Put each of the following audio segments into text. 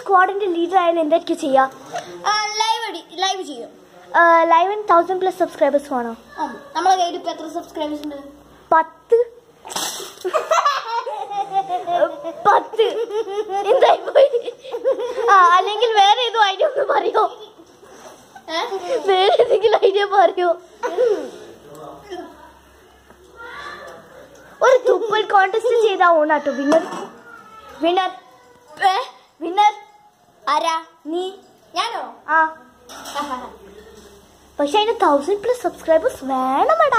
സ്ക്വാഡിന്റെ leader ആയാലും എന്തായിരിക്കും ചെയ്യാ ലൈവ് അടി ലൈവ് ചെയ്യും ലൈവിൻ തൗസൻഡ് പ്ലസ് സബ്സ്ക്രൈബേഴ്സ് വേണോ ഉം. നമ്മളെ കയ്യിൽ ഇപ്പൊ എത്ര സബ്സ്ക്രൈബേഴ്സ് ഉണ്ട് പത്ത് പത്ത് എന്തായി പോയി ആ അല്ലെങ്കിൽ വേറെ ഏതോ ഐഡിയ ഒന്ന് പറയോ ഏ? വേറെ ഏതെങ്കിലും ഐഡിയ പറയോ ഒരു തുപ്പൽ കോntest ചെയ്താ ഓണാട്ടോ വിന്നർ വിന്നർ വിന്നർ ആരാ നീ ഞാനോ ആ പക്ഷെ അതിന് തൗസൻഡ് പ്ലസ് സബ്സ്ക്രൈബേഴ്സ് വേണമടാ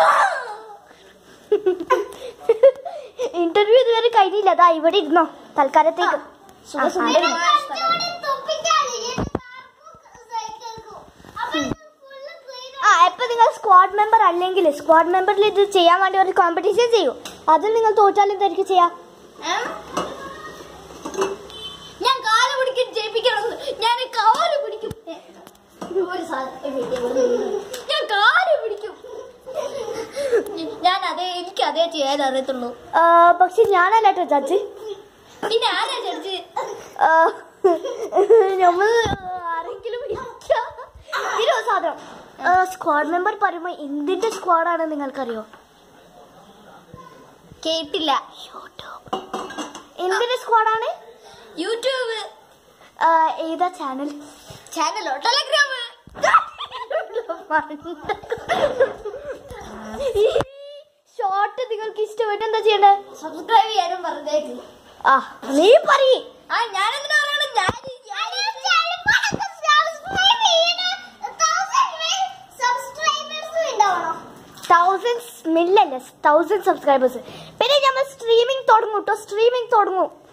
ഇന്റർവ്യൂ ഇതുവരെ കഴിഞ്ഞില്ല അതാ ഇവിടെ ഇരുന്നോ തൽക്കാലത്തേക്ക് സുഖസുന്ദരി. ആ ഇപ്പൊ നിങ്ങൾ സ്ക്വാഡ് മെമ്പർ അല്ലെങ്കിൽ സ്ക്വാഡ് മെമ്പറിൽ ഇത് ചെയ്യാൻ വേണ്ടി ഒരു കോമ്പറ്റീഷൻ ചെയ്യൂ അതിൽ നിങ്ങൾ തോറ്റാൽ എന്തായിരിക്കും ചെയ്യാ ഏ? ഞാൻ കാല് പിടിക്കും ജയിപ്പിക്കണം ഞാൻ കാല് പിടിക്കും ഏ, ഒരു സാധനം ഏ, ഇവിടെ നിന്ന്. ഞാൻ കാല് പിടിക്കും ഞാൻ അതേ എനിക്ക് അതേ ചെയ്യാൻ അറിയത്തുള്ളൂ ആ, പക്ഷെ ഞാനല്ല കേട്ടോ ജഡ്ജ് പിന്നെ ആരാ ജഡ്ജ് നമ്മൾ ആരെങ്കിലും വിളിക്കാം. പിന്നെ ഒരു സാധനം സ്ക്വാഡ് മെമ്പർ പറയുമ്പോ എന്തിന്റെ സ്ക്വാഡാണ് നിങ്ങൾക്കറിയോ കേട്ടില്ല എന്തിന്റെ സ്ക്വാഡാണ് യൂട്യൂബ് ഏതാ ചാനൽ ചാനലോ ടെലഗ്രാം ഷോർട്ട് നിങ്ങൾക്ക് ഇഷ്ടപ്പെട്ട് എന്താ ചെയ്യണ്ടേ സബ്സ്ക്രൈബ് ചെയ്യാനും പറഞ്ഞേക്ക് ആ നീ പറയ് ആ ഞാൻ എന്തിനാ പറയണത് ഞാൻ തൗസൻഡ് മില്ലല്ല തൗസൻഡ് സബ്സ്ക്രൈബേഴ്സ് പിന്നെ നമ്മൾ സ്ട്രീമിംഗ് തുടങ്ങും കേട്ടോ സ്ട്രീമിംഗ് തുടങ്ങും